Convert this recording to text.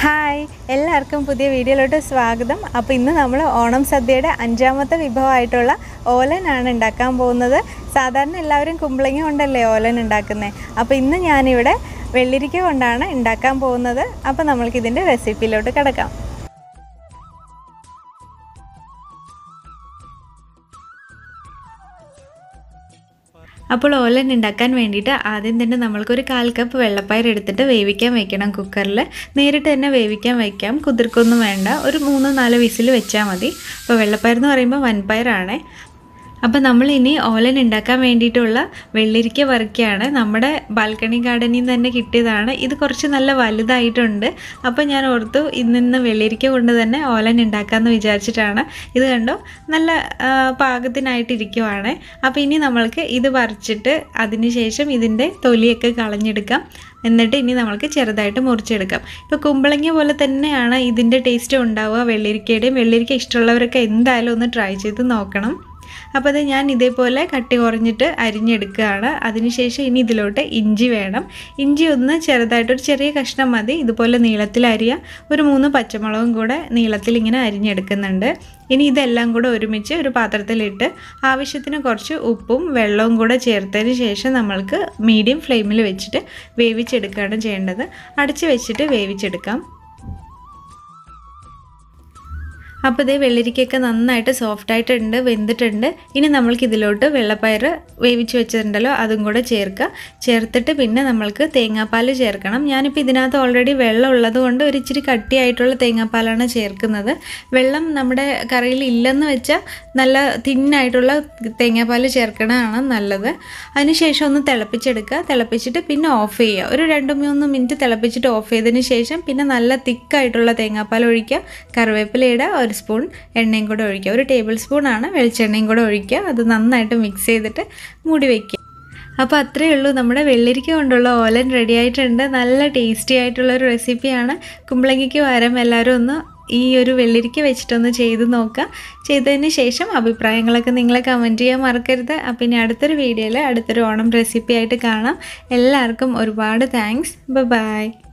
hi എല്ലാവർക്കും പുതിയ വീഡിയോയിലോട്ട് സ്വാഗതം അപ്പോൾ ഇന്ന് നമ്മൾ ഓണം സദ്യയുടെ അഞ്ചാമത്തെ വിഭവമായിട്ടുള്ള ഓലനാണ് ഉണ്ടാക്കാൻ പോകുന്നത് സാധാരണ എല്ലാവരും കുമ്പളങ്ങ കൊണ്ടല്ലേ ഓലൻ ഉണ്ടാക്കുന്നത് അപ്പോൾ ഇന്ന് ഞാനിവിടെ വെള്ളിരിക്ക കൊണ്ടാണ് ഉണ്ടാക്കാൻ പോകുന്നത് അപ്പോൾ നമ്മൾക്കിതിൻ്റെ റെസിപ്പിയിലോട്ട് കിടക്കാം അപ്പോൾ ഓലൻ ഉണ്ടാക്കാൻ വേണ്ടിയിട്ട് ആദ്യം തന്നെ നമ്മൾക്കൊരു കാൽ കപ്പ് വെള്ളപ്പയർ എടുത്തിട്ട് വേവിക്കാൻ വെക്കണം കുക്കറിൽ നേരിട്ട് തന്നെ വേവിക്കാൻ വയ്ക്കാം കുതിർക്കൊന്നും വേണ്ട ഒരു മൂന്ന് നാല് വിസിൽ വെച്ചാൽ മതി അപ്പോൾ വെള്ളപ്പയർ എന്ന് പറയുമ്പോൾ വൻപയറാണേ അപ്പോൾ നമ്മൾ ഇനി ഓലൻ ഉണ്ടാക്കാൻ വേണ്ടിയിട്ടുള്ള വെള്ളരിക്ക വറുക്കുകയാണ് നമ്മുടെ ബാൽക്കണി ഗാർഡനിൽ നിന്ന് തന്നെ കിട്ടിയതാണ് ഇത് കുറച്ച് നല്ല വലുതായിട്ടുണ്ട് അപ്പോൾ ഞാൻ ഓർത്തു ഇന്നിന്ന് വെള്ളരിക്ക കൊണ്ട് തന്നെ ഓലൻ ഉണ്ടാക്കാമെന്ന് വിചാരിച്ചിട്ടാണ് ഇത് കണ്ടോ നല്ല ആ, പാകത്തിനായിട്ടിരിക്കുവാണ് അപ്പോൾ ഇനി നമ്മൾക്ക് ഇത് പറിച്ചിട്ട് അതിന് ശേഷം ഇതിൻ്റെ തൊലിയൊക്കെ കളഞ്ഞെടുക്കാം എന്നിട്ട് ഇനി നമ്മൾക്ക് ചെറുതായിട്ട് മുറിച്ചെടുക്കാം ഇപ്പോൾ കുമ്പളങ്ങ പോലെ തന്നെയാണ് ഇതിൻ്റെ ടേസ്റ്റ് ഉണ്ടാവുക വെള്ളരിക്കയുടെയും വെള്ളരിക്ക ഇഷ്ടമുള്ളവരൊക്കെ എന്തായാലും ഒന്ന് ട്രൈ ചെയ്ത് നോക്കണം അപ്പോൾ അത് ഞാൻ ഇതേപോലെ കട്ടി കുറഞ്ഞിട്ട് അരിഞ്ഞെടുക്കുകയാണ് അതിനുശേഷം ഇനി ഇതിലോട്ട് ഇഞ്ചി വേണം ഇഞ്ചി ഒന്ന് ചെറുതായിട്ടൊരു ചെറിയ കഷ്ണം മതി ഇതുപോലെ നീളത്തിൽ അരിയാം ഒരു മൂന്ന് പച്ചമുളകും കൂടെ നീളത്തിൽ ഇങ്ങനെ അരിഞ്ഞെടുക്കുന്നുണ്ട് ഇനി ഇതെല്ലാം കൂടെ ഒരുമിച്ച് ഒരു പാത്രത്തിലിട്ട് ആവശ്യത്തിന് കുറച്ച് ഉപ്പും വെള്ളവും കൂടെ ചേർത്തതിന് ശേഷം നമ്മൾക്ക് മീഡിയം ഫ്ലെയിമിൽ വെച്ചിട്ട് വേവിച്ചെടുക്കുകയാണ് ചെയ്യേണ്ടത് അടച്ച് വെച്ചിട്ട് വേവിച്ചെടുക്കാം അപ്പോൾ ഇതേ വെള്ളരിക്കയൊക്കെ നന്നായിട്ട് സോഫ്റ്റ് ആയിട്ടുണ്ട് വെന്തിട്ടുണ്ട് ഇനി നമ്മൾക്ക് ഇതിലോട്ട് വെള്ളപ്പയർ വേവിച്ച് വെച്ചിട്ടുണ്ടല്ലോ അതും കൂടെ ചേർക്കുക ചേർത്തിട്ട് പിന്നെ നമ്മൾക്ക് തേങ്ങാപ്പാൽ ചേർക്കണം ഞാനിപ്പോൾ ഇതിനകത്ത് ഓൾറെഡി വെള്ളം ഉള്ളത് കൊണ്ട് ഒരു ഇച്ചിരി കട്ടിയായിട്ടുള്ള തേങ്ങാപ്പാലാണ് ചേർക്കുന്നത് വെള്ളം നമ്മുടെ കറിയിൽ ഇല്ലെന്ന് വെച്ചാൽ നല്ല തിന്നായിട്ടുള്ള തേങ്ങാപ്പാൽ ചേർക്കണതാണ് നല്ലത് അതിനുശേഷം ഒന്ന് തിളപ്പിച്ചെടുക്കുക തിളപ്പിച്ചിട്ട് പിന്നെ ഓഫ് ചെയ്യുക ഒരു രണ്ട് മൂന്ന് മിനിറ്റ് തിളപ്പിച്ചിട്ട് ഓഫ് ചെയ്തതിന് ശേഷം പിന്നെ നല്ല തിക്കായിട്ടുള്ള തേങ്ങാപ്പാൽ ഒഴിക്കുക കറിവേപ്പിലയുടെ ഒരു സ്പൂൺ എണ്ണയും കൂടെ ഒഴിക്കുക ഒരു ടേബിൾ സ്പൂണാണ് വെളിച്ചെണ്ണയും കൂടെ ഒഴിക്കുക അത് നന്നായിട്ട് മിക്സ് ചെയ്തിട്ട് മൂടി വയ്ക്കുക അപ്പോൾ അത്രയേ ഉള്ളൂ നമ്മുടെ വെള്ളരിക്ക കൊണ്ടുള്ള ഓലൻ റെഡി ആയിട്ടുണ്ട് നല്ല ടേസ്റ്റി ആയിട്ടുള്ള ഒരു റെസിപ്പിയാണ് കുമ്പളങ്ങിക്ക് വരം എല്ലാവരും ഒന്ന് ഈ ഒരു വെള്ളരിക്ക വെച്ചിട്ടൊന്ന് ചെയ്ത് നോക്കുക ചെയ്തതിന് ശേഷം അഭിപ്രായങ്ങളൊക്കെ നിങ്ങൾ കമൻറ്റ് ചെയ്യാൻ മറക്കരുത് അപ്പം ഇനി അടുത്തൊരു വീഡിയോയിൽ അടുത്തൊരു ഓണം റെസിപ്പി ആയിട്ട് കാണാം എല്ലാവർക്കും ഒരുപാട് താങ്ക്സ് ബൈ